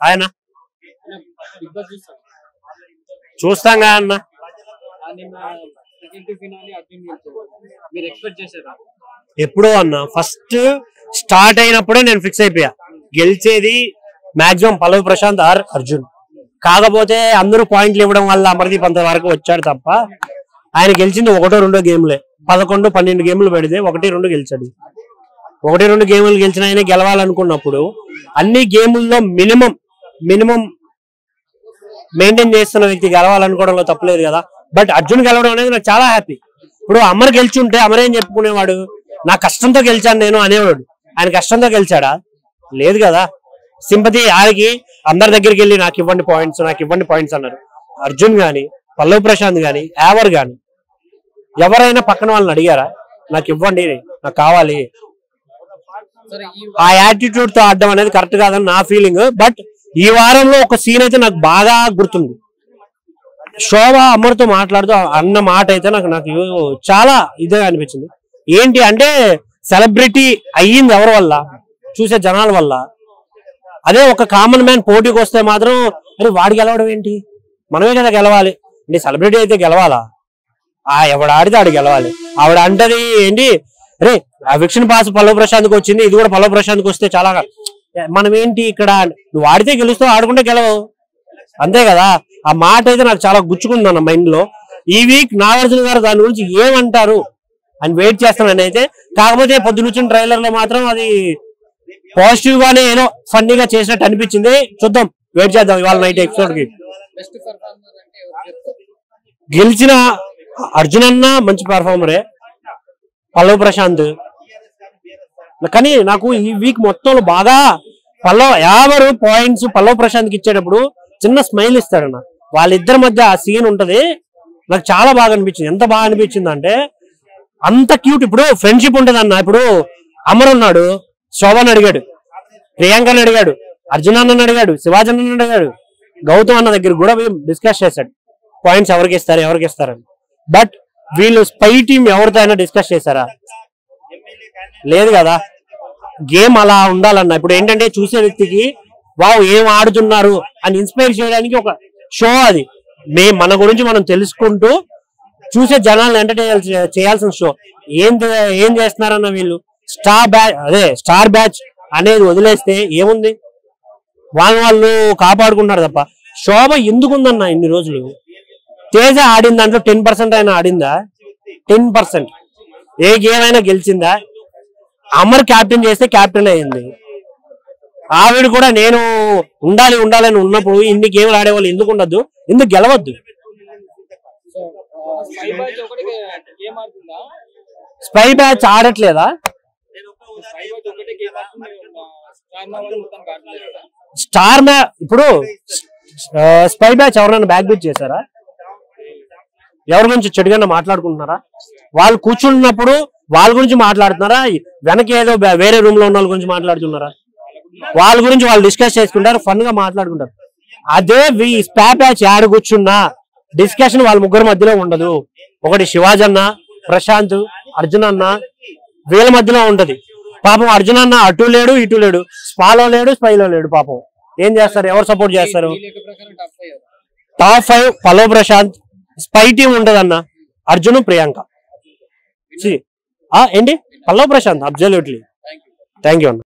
ఆయన big boss చూస్తాం చూస్తాం కదా అన్న నిన్న సెకండ్ ఫినాలి అర్జున్ గెలిచాడు మీరు ఎక్స్పెక్ట్ చేశారా ఎప్పుడో అన్న ఫస్ట్ స్టార్ట్ అయినప్పుడే నేను ఫిక్స్ అయిపోయా గెలిచేది మాక్సిమం పల్లవి ప్రశాంత్ ఆర్ అర్జున్ కాకపోతే అందరూ పాయింట్లు ఇవ్వడం వల్ల అమర్దీప్ అంత వరకు వచ్చాడు తప్ప ఆయన గెలిచింది ఒకటో రెండో గేమ్లే పదకొండు పన్నెండు గేమ్లు పెడితే ఒకటి రెండు గెలిచాడు ఒకటి రెండు గేములు గెలిచిన ఆయన గెలవాలనుకున్నప్పుడు అన్ని గేముల్లో మినిమం మినిమం మెయింటైన్ చేస్తున్న వ్యక్తి గెలవాలనుకోవడంలో తప్పలేదు కదా బట్ అర్జున్ గెలవడం అనేది నాకు చాలా హ్యాపీ ఇప్పుడు అమర్ గెలిచి ఉంటే అమర్ ఏం చెప్పుకునేవాడు నా కష్టంతో గెలిచాను నేను అనేవాడు ఆయన కష్టంతో గెలిచాడా లేదు కదా సింపతి ఆయనకి అందరి దగ్గరికి వెళ్ళి నాకు ఇవ్వండి పాయింట్స్ నాకు ఇవ్వండి పాయింట్స్ అన్నారు అర్జున్ గాని పల్లవ్ ప్రశాంత్ గాని యావర్ గాని ఎవరైనా పక్కన వాళ్ళని అడిగారా నాకు ఇవ్వండి నాకు కావాలి సరే ఈ ఆ యాటిట్యూడ్ తో ఆడడం అనేది కరెక్ట్ కాదని నా ఫీలింగ్ బట్ ఈ వారంలో ఒక సీన్ అయితే నాకు బాగా గుర్తుంది శోభ అమర్తో మాట్లాడుతూ అన్న మాట అయితే నాకు నాకు చాలా ఇదే అనిపించింది ఏంటి అంటే సెలబ్రిటీ అయ్యింది ఎవరి వల్ల చూసే జనాల వల్ల అదే ఒక కామన్ మ్యాన్ పోటీకి వస్తే మాత్రం అరే వాడు గెలవడం ఏంటి మనమే కదా గెలవాలి అంటే సెలబ్రిటీ అయితే గెలవాలా ఆ ఎవడు ఆడితే ఆడు గెలవాలి ఆవిడ అంటది ఏంటి రే ఆ విక్షన్ పాస్ పల్లవ ప్రశాంత్కి వచ్చింది ఇది కూడా పల్లవ ప్రశాంత్కి వస్తే చాలా మనం ఏంటి ఇక్కడ నువ్వు ఆడితే గెలుస్తావు ఆడుకుంటే గెలవు అంతే కదా ఆ మాట అయితే నాకు చాలా గుచ్చుకుంది అన్న మైండ్ లో ఈ వీక్ నాగార్జున గారు దాని గురించి ఏమంటారు అని వెయిట్ చేస్తానని అయితే కాకపోతే పొద్దునుచ్చిన ట్రైలర్ లో మాత్రం అది పాజిటివ్ గానే ఏదో ఫన్నీగా చేసినట్టు అనిపించింది చూద్దాం వెయిట్ చేద్దాం ఇవాళ నైట్ ఎపిసోడ్ కి బెస్ట్ పర్ఫార్మర్ అంటే ఎవరు చెప్తారు? గెలిచిన అర్జున్ అన్న మంచి పర్ఫార్మరే పల్లవ్ ప్రశాంత్ కానీ నాకు ఈ వీక్ మొత్తంలో బాగా పల్లవ్ యాభై పాయింట్స్ పల్లవ్ ప్రశాంత్కి ఇచ్చేటప్పుడు చిన్న స్మైల్ ఇస్తాడన్న వాళ్ళిద్దరి మధ్య ఆ సీన్ ఉంటది నాకు చాలా బాగా అనిపించింది ఎంత బాగా అనిపించింది అంటే అంత క్యూట్ ఇప్పుడు ఫ్రెండ్షిప్ ఉంటది అన్న ఇప్పుడు అమర్ ఉన్నాడు శోభన్ అడిగాడు ప్రియాంకని అడిగాడు అర్జున్ అన్నని అడిగాడు శివాజీ అన్నని అడిగాడు గౌతమ్ అన్న దగ్గర కూడా డిస్కస్ చేశాడు పాయింట్స్ ఎవరికి ఇస్తారు ఎవరికి ఇస్తారని బట్ వీళ్ళు స్పై టీం ఎవరితో అయినా డిస్కస్ చేశారా లేదు కదా గేమ్ అలా ఉండాలన్న ఇప్పుడు ఏంటంటే చూసే వ్యక్తికి వావ్ ఏం ఆడుతున్నారు అని ఇన్స్పైర్ చేయడానికి ఒక షో అది మే మన గురించి మనం తెలుసుకుంటూ చూసే జనాలను ఎంటర్టైన్ చేయాల్సిన షో ఏం చే- ఏం చేస్తున్నారన్న వీళ్ళు స్టార్ బ్యాచ్ అదే స్టార్ బ్యాచ్ అనేది వదిలేస్తే ఏముంది వాళ్ళ వాళ్ళు కాపాడుకుంటారు తప్ప శోభ ఎందుకుందన్న ఇన్ని రోజులు తేజ ఆడిన దాంట్లో టెన్ పర్సెంట్ అయినా ఆడిందా టెన్ పర్సెంట్ ఏ గేమ్ అయినా గెలిచిందా అమర్ క్యాప్టెన్ చేస్తే క్యాప్టెన్ అయింది ఆవిడ కూడా నేను ఉండాలి ఉండాలని ఉన్నప్పుడు ఇన్ని గేమ్లు ఆడేవాళ్ళు ఎందుకు ఉండద్దు ఎందుకు గెలవద్దు సో స్పై బాచ్ ఒకటి గేమ్ ఆడుతుందా స్పై బ్యాచ్ ఆడట్లేదా స్పై బాచ్ ఒకటే గేమ్ ఆడుతుంది స్టార్ వాళ్ళు మొత్తం కావట్లేదు కదా స్టార్ మ్యా ఇప్పుడు స్పై బ్యాచ్ ఎవరైనా బ్యాక్ బీచ్ చేశారా ఎవరి గురించి చెడుగా మాట్లాడుకుంటున్నారా వాళ్ళు కూర్చున్నప్పుడు వాళ్ళ గురించి మాట్లాడుతున్నారా వెనక ఏదో బే- వేరే రూమ్ లో ఉన్న వాళ్ళ గురించి మాట్లాడుతున్నారా వాళ్ళ గురించి వాళ్ళు డిస్కస్ చేసుకుంటారు ఫన్ గా మాట్లాడుకుంటారు అదే స్పా బ్యాచ్ యాడ కూర్చున్నా డిస్కషన్ వాళ్ళ ముగ్గురు మధ్యలో ఉండదు ఒకటి శివాజీ అన్న ప్రశాంత్ అర్జున్ అన్న వీళ్ళ మధ్యలో ఉంటది పాపం అర్జున్ అన్న అటు లేడు ఇటు లేడు స్పాలో లేడు స్పైలో లేడు పాపం ఏం చేస్తారు ఎవరు సపోర్ట్ చేస్తారు ఈ లెక్క ప్రకారం టఫ్ అయ్యారు టాప్ ఫైవ్ పలో ప్రశాంత్ స్పై టీం ఉంటదన్న అర్జున్ ప్రియాంక See, ఆ ఏంటి పల్లవ్ Prashanth absolutely thank you thank you అన్న